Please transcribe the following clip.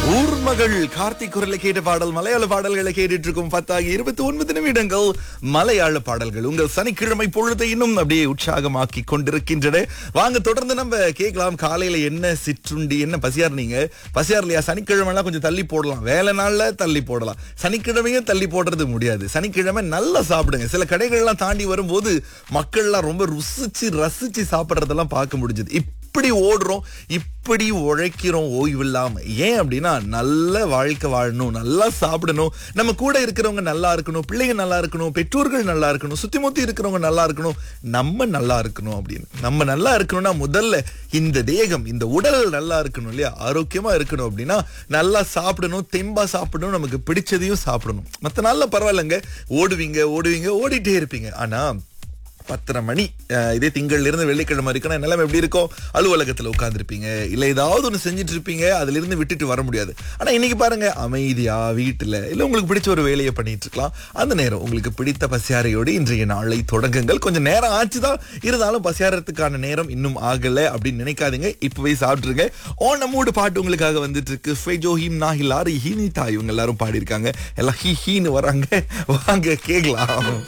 ஊர்மகள் கார்த்திக் குரலை கேட்ட பாடல் மலையாள பாடல்களை கேட்டுட்டு இருக்கும் பத்தாகி இருபத்தி ஒன்பது நிமிடங்கள் மலையாள பாடல்கள் உங்கள் சனிக்கிழமை பொழுதை இன்னும் அப்படியே உற்சாகமாக்கி கொண்டிருக்கின்றன வாங்க தொடர்ந்து நம்ம கேட்கலாம் காலையில என்ன சிற்றுண்டி என்ன பசியார் நீங்க பசியார் இல்லையா சனிக்கிழமை எல்லாம் கொஞ்சம் தள்ளி போடலாம் வேலை நாள்ல தள்ளி போடலாம் சனிக்கிழமையும் தள்ளி போடுறது முடியாது சனிக்கிழமை நல்லா சாப்பிடுங்க சில கடைகள்லாம் தாண்டி வரும்போது மக்கள்லாம் ரொம்ப ருசிச்சு ரசிச்சு சாப்பிடுறதெல்லாம் பார்க்க முடிஞ்சது இப்படி ஓடுறோம் இப்படி உழைக்கிறோம் ஓய்வு இல்லாம ஏன் அப்படின்னா நல்ல வாழ்க்கை வாழணும் நல்லா சாப்பிடணும் நம்ம கூட இருக்கிறவங்க நல்லா இருக்கணும் பிள்ளைங்க நல்லா இருக்கணும் பெற்றோர்கள் நல்லா இருக்கணும் சுத்தி முத்தி இருக்கிறவங்க நல்லா இருக்கணும் நம்ம நல்லா இருக்கணும் அப்படின்னு நம்ம நல்லா இருக்கணும்னா முதல்ல இந்த தேகம் இந்த உடல் நல்லா இருக்கணும் இல்லையா ஆரோக்கியமா இருக்கணும் அப்படின்னா நல்லா சாப்பிடணும் தெம்பா சாப்பிடணும் நமக்கு பிடிச்சதையும் சாப்பிடணும் மத்த நாள்ல பரவாயில்லைங்க ஓடுவீங்க ஓடுவீங்க ஓடிட்டே இருப்பீங்க ஆனா பத்தரை மணி அஹ், இதே திங்கள்ல இருந்து வெள்ளிக்கிழமை வரைக்கும் நிலைமை எப்படி இருக்கும் அலுவலகத்துல உட்காந்துருப்பீங்க இல்ல ஏதாவது ஒண்ணு செஞ்சுட்டு இருப்பீங்க அதுல இருந்து விட்டுட்டு வர முடியாது ஆனா இன்னைக்கு பாருங்க அமைதியா வீட்டுல இல்ல உங்களுக்கு பிடிச்ச ஒரு வேலையை பண்ணிட்டு இருக்கலாம் அந்த நேரம் உங்களுக்கு பிடித்த பசியாரையோடு இன்றைய நாளை தொடங்குங்கள் கொஞ்சம் நேரம் ஆச்சுதான் இருந்தாலும் பசியாரத்துக்கான நேரம் இன்னும் ஆகல அப்படின்னு நினைக்காதீங்க இப்பவே சாப்பிட்டுருங்க ஓன மூடு பாட்டு உங்களுக்காக வந்துட்டு இருக்கு ஃபெஜோ ஹீம் நாஹிலாரி ஹீனி தாய் இவங்க எல்லாரும் பாடியிருக்காங்க எல்லாம் ஹீ ஹீன்னு வராங்க வாங்க கேக்கலாம்